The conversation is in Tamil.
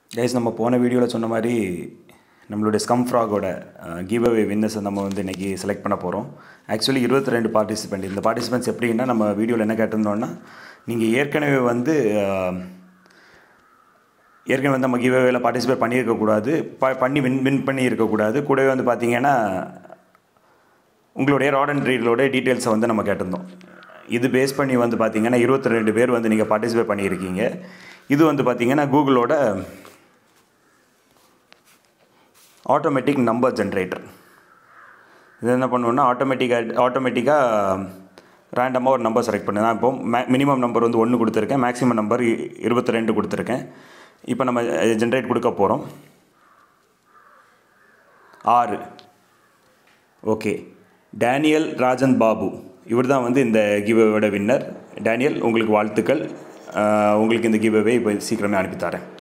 கைஸ் நம்ம போன வீடியோவில் சொன்ன மாதிரி நம்மளுடைய ஸ்கம் ஃப்ராகோட கிவ் அவே வின்னர்ஸை நம்ம வந்து இன்றைக்கி செலக்ட் பண்ண போகிறோம் ஆக்சுவலி இருபத்தி ரெண்டு பார்ட்டிசிபெண்ட் இந்த பார்ட்டிசிபெண்ட்ஸ் எப்படின்னா நம்ம வீடியோவில் என்ன கேட்டிருந்தோம்னா நீங்கள் ஏற்கனவே வந்து அஹ், ஏற்கனவே வந்து நம்ம கிவ் அவேல பார்ட்டிசிபேட் பண்ணியிருக்கக்கூடாது ப பண்ணி வின் வின் பண்ணி இருக்கக்கூடாது கூடவே வந்து பார்த்தீங்கன்னா உங்களுடைய ராட் அண்ட் ரீடலோட டீட்டெயில்ஸை வந்து நம்ம கேட்டிருந்தோம் இது பேஸ் பண்ணி வந்து பார்த்தீங்கன்னா இருபத்தி ரெண்டு பேர் வந்து நீங்கள் பார்ட்டிசிபேட் பண்ணியிருக்கீங்க இது வந்து பார்த்தீங்கன்னா கூகுளோட ஆட்டோமேட்டிக் நம்பர் ஜென்ரேட்டர் இது என்ன பண்ணுவோன்னா ஆட்டோமேட்டிக்காக ஆட்டோமேட்டிக்காக ரேண்டமாக ஒரு நம்பர் செலக்ட் பண்ணு நான் இப்போ மே மினிமம் நம்பர் வந்து ஒன்று கொடுத்துருக்கேன் மேக்ஸிமம் நம்பர் இருபத்தி ரெண்டு கொடுத்துருக்கேன் இப்போ நம்ம ஜென்ரேட் கொடுக்க போகிறோம் ஆறு ஓகே டேனியல் ராஜன் பாபு இவர் தான் வந்து இந்த கிவ்அவேயோட வின்னர் டேனியல் உங்களுக்கு வாழ்த்துக்கள் அஹ் உங்களுக்கு இந்த கிவ்அவே இப்போ சீக்கிரமே அனுப்பித்தரேன்